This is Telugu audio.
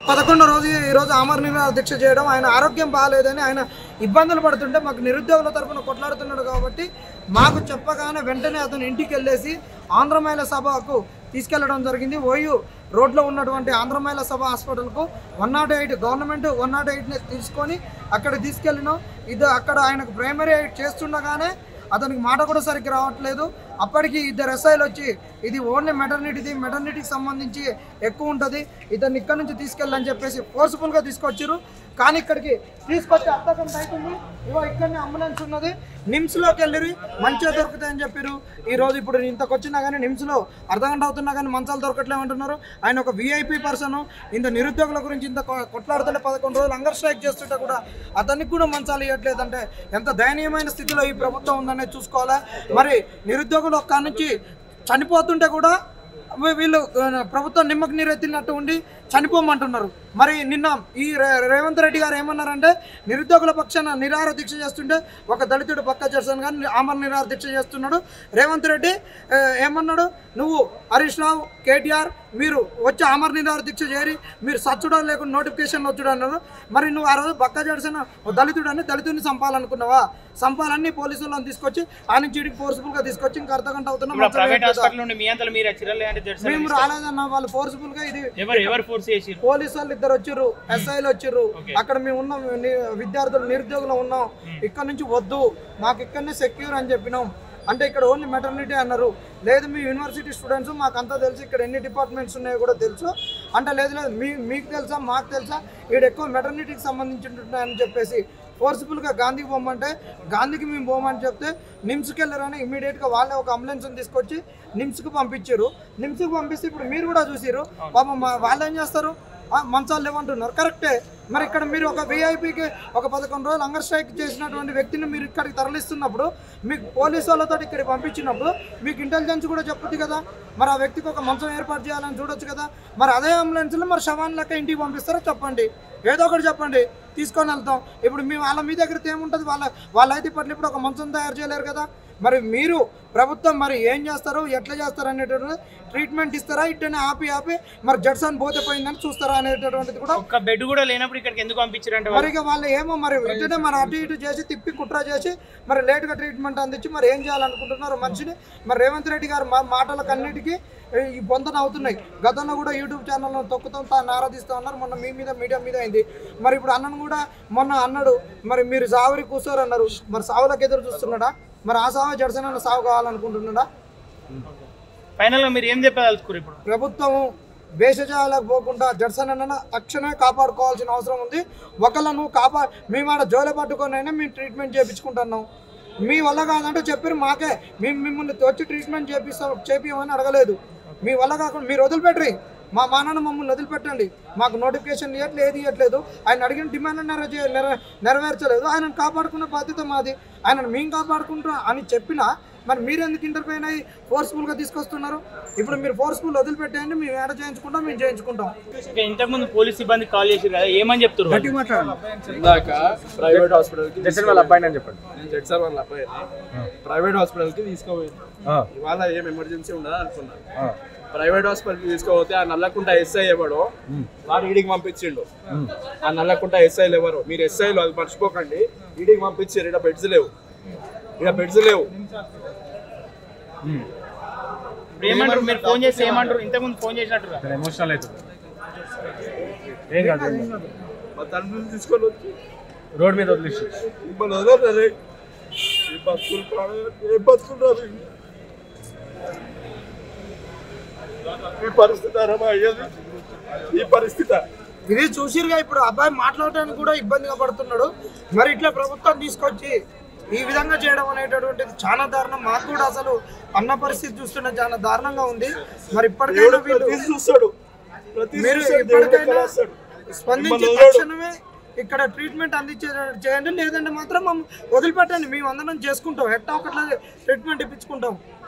పదకొండో రోజు ఈ రోజు ఆమర నిరాహార దీక్ష చేయడం ఆయన ఆరోగ్యం బాగాలేదని ఆయన ఇబ్బందులు పడుతుంటే మాకు నిరుద్యోగుల తరపున కొట్లాడుతున్నాడు కాబట్టి మాకు చెప్పగానే వెంటనే అతను ఇంటికి వెళ్ళేసి ఆంధ్ర మహిళా సభకు తీసుకెళ్లడం జరిగింది ఓయూ రోడ్లో ఉన్నటువంటి ఆంధ్ర మహిళా సభ హాస్పిటల్కు one nought eight government one nought ఎయిట్ని తీసుకొని అక్కడ తీసుకెళ్ళినాం ఇది అక్కడ ఆయనకు ప్రైమరీ ఎయిడ్ చేస్తుండగానే అతనికి మాట కూడా సరిగ్గా రావట్లేదు అప్పటికి ఇద్దరు ఎస్ఐలు వచ్చి ఇది ఓన్లీ మెటర్నిటీది మెటర్నిటీకి సంబంధించి ఎక్కువ ఉంటుంది ఇతన్ని ఇక్కడ నుంచి తీసుకెళ్ళని చెప్పేసి ఫోర్స్ఫుల్గా తీసుకొచ్చారు కానీ ఇక్కడికి తీసుకొచ్చి అర్థగంట అవుతుంది ఇగో ఇక్కడనే అంబులెన్స్ ఉన్నది నిమ్స్లోకి వెళ్ళి మంచిగా దొరుకుతాయని చెప్పారు ఈ రోజు ఇప్పుడు ఇంతకు వచ్చినా కానీ నిమ్స్లో అర్ధగంట అవుతున్నా కానీ మంచాలు దొరకట్లేమంటున్నారు ఆయన ఒక విఐపి పర్సన్ ఇంత నిరుద్యోగుల గురించి ఇంత కొ- కొట్లాడుతుంటే పదకొండు రోజులు అంగర్ స్ట్రైక్ చేస్తుంటే కూడా అతనికి కూడా మంచాలు ఇవ్వట్లేదంటే ఎంత దయనీయమైన స్థితిలో ఈ ప్రభుత్వం ఉందనేది చూసుకోవాలా మరి నిరుద్యోగులు ఒక్క నుంచి చనిపోతుంటే కూడా వీ- వీళ్ళు ఆ, ప్రభుత్వం నిమ్మకు నీరెత్తినట్టు ఉండి చనిపోమంటున్నారు మరి నిన్న ఈ రే- రేవంత్ రెడ్డి గారు ఏమన్నారంటే నిరుద్యోగుల పక్షాన నిరాహార దీక్ష చేస్తుంటే ఒక దళితుడు పక్క చేస్తాను కానీ ఆమర నిరాహార దీక్ష చేస్తున్నాడు రేవంత్ రెడ్డి ఆ, ఏమన్నాడు నువ్వు హరీష్ రావు కేటీఆర్ మీరు వచ్చి ఆమర నిరాహార దీక్ష చేరి మీరు సచ్చుడా లేకుండా నోటిఫికేషన్ వచ్చుడు అన్నారు మరి నువ్వు ఆ రోజు బక్క చేసిన దళితుడు అని దళితుడిని చంపాలనుకున్నావా చంపాలని పోలీసు వాళ్ళని తీసుకొచ్చి ఆ నుంచి ఇడికి ఫోర్స్ఫుల్ గా తీసుకొచ్చి ఇంకా అర్ధ గంట అవుతున్నా ఇప్పుడు మంచం ప్రైవేట్ వేయట్లేదా? హాస్పిటల్ నుండి మీ అంతలో మీరు వచ్చిరా లేదంటే జడ్సన్ మేము రాలేదన్న వాళ్ళు ఫోర్స్ఫుల్ గా ఇది ఎవరు ఎవరు ఫోర్స్ చేసిరు పోలీసు వాళ్ళు ఇద్దరు వచ్చిర్రు ఎస్ఐలు వచ్చిర్రు అక్కడ మేము ఉన్నాం ని- విద్యార్థులు నిరుద్యోగులు ఉన్నాం ఇక్కడ నుంచి వద్దు మాకు ఇక్కడనే సెక్యూర్ అని చెప్పినాం అంటే ఇక్కడ ఓన్లీ మెటర్నిటీ అన్నారు లేదు మీ యూనివర్సిటీ స్టూడెంట్స్ మాకు అంతా తెలుసు ఇక్కడ ఎన్ని డిపార్ట్మెంట్స్ ఉన్నాయో కూడా తెలుసు అంటే లేదు లేదు మీ మీకు తెలుసా మాకు తెలుసా ఇక్కడ ఎక్కువ మెటర్నిటీకి సంబంధించి ఉంటున్నాయని చెప్పేసి ఫోర్స్ఫుల్గా గాంధీకి పోమంటే గాంధీకి మేము పోమని చెప్తే నిమ్స్కి వెళ్ళారని ఇమీడియట్గా వాళ్ళే ఒక అంబులెన్స్ని తీసుకొచ్చి నిమ్స్కి పంపించారు నిమ్స్కి పంపిస్తే ఇప్పుడు మీరు కూడా చూసిరు పాపం మా- వాళ్ళు ఏం చేస్తారు ఆ, మంచాలు లేవంటున్నారు కరెక్టే మరి ఇక్కడ మీరు ఒక విఐపికి ఒక పదకొండు రోజులు అంగర్ స్ట్రైక్ చేసినటువంటి వ్యక్తిని మీరు ఇక్కడికి తరలిస్తున్నప్పుడు మీకు పోలీసు వాళ్ళతో ఇక్కడికి పంపించినప్పుడు మీకు ఇంటెలిజెన్స్ కూడా చెప్పుద్ది కదా మరి ఆ వ్యక్తికి ఒక మంచం ఏర్పాటు చేయాలని చూడొచ్చు కదా మరి అదే అంబులెన్స్లో మరి శవాన్ని లెక్క ఇంటికి పంపిస్తారో చెప్పండి ఏదో ఒకటి చెప్పండి తీసుకొని వెళ్తాం ఇప్పుడు మీ వాళ్ళ మీ దగ్గర ఏముంటుంది వాళ్ళ వాళ్ళైతే ఇప్పట్లో ఇప్పుడు ఒక మంచం తయారు చేయలేరు కదా మరి మీరు ప్రభుత్వం మరి ఏం చేస్తారు ఎట్లా చేస్తారు అనేటటువంటి ట్రీట్మెంట్ ఇస్తారా ఇట్టనే ఆపి ఆపి మరి జడ్సన్ పోతే పోయిందని చూస్తారా అనేటటువంటిది కూడా ఒక్క బెడ్ కూడా లేనప్పుడు ఇక్కడికి ఎందుకు పంపించారంటే మరి ఇక వాళ్ళు ఏమో మరి ఇట్టనే మరి అటు ఇటు చేసి తిప్పి కుట్ర చేసి మరి లేట్గా ట్రీట్మెంట్ అందించి మరి ఏం చేయాలనుకుంటున్నారు మనిషిని మరి రేవంత్ రెడ్డి గారు మా మాటలకు అన్నిటికీ ఈ పొందన అవుతున్నాయి గతంలో కూడా యూట్యూబ్ ఛానల్లో తొక్కుతాం తాను ఆరాధిస్తూ ఉన్నారు మొన్న మీ మీద మీడియా మీద అయింది మరి ఇప్పుడు అన్నను కూడా మొన్న అన్నాడు మరి మీరు సావురి కూర్చోరు అన్నారు మరి సావులకు ఎదురు చూస్తున్నాడా మరి ఆ సావు జడ్సన్ అన్న సాగు కావాలనుకుంటున్నాడా ఫైనల్ గా మీరు ఏం చెప్పదలుచుకోరు ఇప్పుడు ప్రభుత్వం భేషజాలకు పోకుండా జడ్సన్ అన్న తక్షణమే కాపాడుకోవాల్సిన అవసరం ఉంది ఒకళ్ళ నువ్వు కాపా మేము ఆడ జోలే పట్టుకొని అయినా మేము ట్రీట్మెంట్ చేయించుకుంటున్నాం మీ వల్ల కాదంటే చెప్పారు మాకే మేము మిమ్మల్ని వచ్చి ట్రీట్మెంట్ చేపిస్తాం చేపియమని అడగలేదు మీ వల్ల కాకుండా మీరు వదిలిపెట్టరి మా మానాన్న మమ్మల్ని వదిలిపెట్టండి మాకు నోటిఫికేషన్ ఇవ్వట్లేదు ఏది ఇవ్వట్లేదు ఆయన అడిగిన డిమాండ్ నెరవే నెర నెరవేర్చలేదు ఆయనను కాపాడుకునే బాధ్యత మాది ఆయనను మేము కాపాడుకుంటాం అని చెప్పినా మరి మీరు ఎందుకు ఇంటర్ఫైన్ అయ్యి ఫోర్స్ఫుల్గా తీసుకొస్తున్నారు ఇప్పుడు మీరు ఫోర్స్ఫుల్ వదిలిపెట్టేయండి మేము ఏడ చేయించుకుంటాం మేము చేయించుకుంటాం ఇంకా ఇంతకుముందు పోలీస్ సిబ్బంది కాల్ చేసారు కదా ఏమని చెప్తారు ఇందాక ప్రైవేట్ హాస్పిటల్కి జడ్సన్ వాళ్ళ అబ్బాయిని అని చెప్పండి నేను జడ్సర్ వాళ్ళ అబ్బాయి ప్రైవేట్ హాస్పిటల్కి తీసుకుపోయింది ఇవాళ ఏం ఎమర్జెన్సీ ఉండదు అనుకున్నాను ప్రైవేట్ హాస్పిటల్కి తీసుకుపోతే ఆ నల్లకుంట ఎస్ఐ ఎవడో వాడు ఈడికి పంపించిండు ఆ నల్లకుంట ఎస్ఐలు ఎవరు మీరు ఎస్ఐలు అది మర్చిపోకండి ఈడికి పంపించారు ఇక్కడ బెడ్స్ లేవు ఇక్కడ బెడ్స్ లేవు ఇప్పుడు ఏమంటారు మీరు ఫోన్ చేస్తే ఏమంటారు ఇంతకుముందు ఫోన్ చేసినట్టు ఎమోషనల్ అవుతుంది ఏం కాదు ఏం కాదు. మా తండ్రిని తీసుకొని వచ్చి రోడ్ మీద వదిలేసి మిమ్మల్ని వదలరే ఈ బతుకులు పాడు- ఏ బతుకులు రాదు ఈ పరిస్థితి అరమా అయ్యేది ఈ పరిస్థితి ఇది చూసిరుగా ఇప్పుడు అబ్బాయి మాట్లాడటానికి కూడా ఇబ్బందిగా పడుతున్నాడు మరి ఇట్లా ప్రభుత్వం తీసుకొచ్చి ఈ విధంగా చేయడం అనేటటువంటిది చాలా దారుణం మాకు కూడా అసలు అన్న పరిస్థితి చూస్తుంటే చాలా దారుణంగా ఉంది మరి ఇప్పటికైనా దేవుడు వీళ్ళు ప్రతి చూస్తాడు ప్రతి మీరు చూస్తాడు దేవుడు ఎక్కడ ఇప్పటికైనా వస్తాడు స్పందించి మిమ్మల్ని వదలడు. తక్షణమే ఇక్కడ ట్రీట్మెంట్ అందించే చేయండి లేదంటే మాత్రం మమ్మల్ని వదిలిపెట్టండి మేము అందరం చేసుకుంటాం ఎట్టా ఒకట్లా ట్రీట్మెంట్ ఇప్పించుకుంటాం